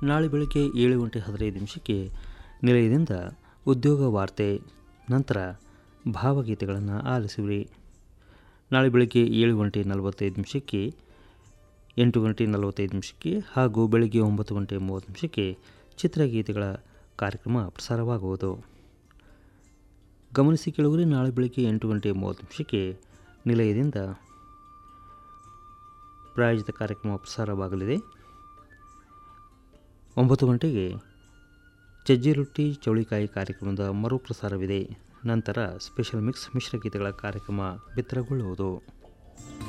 ನಾಳೆ ಬೆಳಗ್ಗೆ ಏಳು ಗಂಟೆ ಹದಿನೈದು ನಿಮಿಷಕ್ಕೆ ನಿಲಯದಿಂದ ಉದ್ಯೋಗ ವಾರ್ತೆ ನಂತರ ಭಾವಗೀತೆಗಳನ್ನು ಆಲಿಸುವಿರಿ ನಾಳೆ ಬೆಳಗ್ಗೆ ಏಳು ಗಂಟೆ ನಲವತ್ತೈದು ನಿಮಿಷಕ್ಕೆ ಎಂಟು ಗಂಟೆ ನಲವತ್ತೈದು ನಿಮಿಷಕ್ಕೆ ಹಾಗೂ ಬೆಳಗ್ಗೆ ಒಂಬತ್ತು ಗಂಟೆ ಮೂವತ್ತು ನಿಮಿಷಕ್ಕೆ ಚಿತ್ರಗೀತೆಗಳ ಕಾರ್ಯಕ್ರಮ ಪ್ರಸಾರವಾಗುವುದು ಗಮನಿಸಿ ಕೆಳಗರೆ ನಾಳೆ ಬೆಳಗ್ಗೆ ಎಂಟು ಗಂಟೆ ಮೂವತ್ತು ನಿಮಿಷಕ್ಕೆ ನಿಲಯದಿಂದ ಪ್ರಾಯೋಜಿತ ಕಾರ್ಯಕ್ರಮ ಪ್ರಸಾರವಾಗಲಿದೆ ಒಂಬತ್ತು ಗಂಟೆಗೆ ಸಜ್ಜಿ ರೊಟ್ಟಿ ಚೌಳಿಕಾಯಿ ಕಾರ್ಯಕ್ರಮದ ಮರುಪ್ರಸಾರವಿದೆ ನಂತರ ಸ್ಪೆಷಲ್ ಮಿಕ್ಸ್ ಮಿಶ್ರಗೀತೆಗಳ ಕಾರ್ಯಕ್ರಮ ಬಿತ್ತರಗೊಳ್ಳುವುದು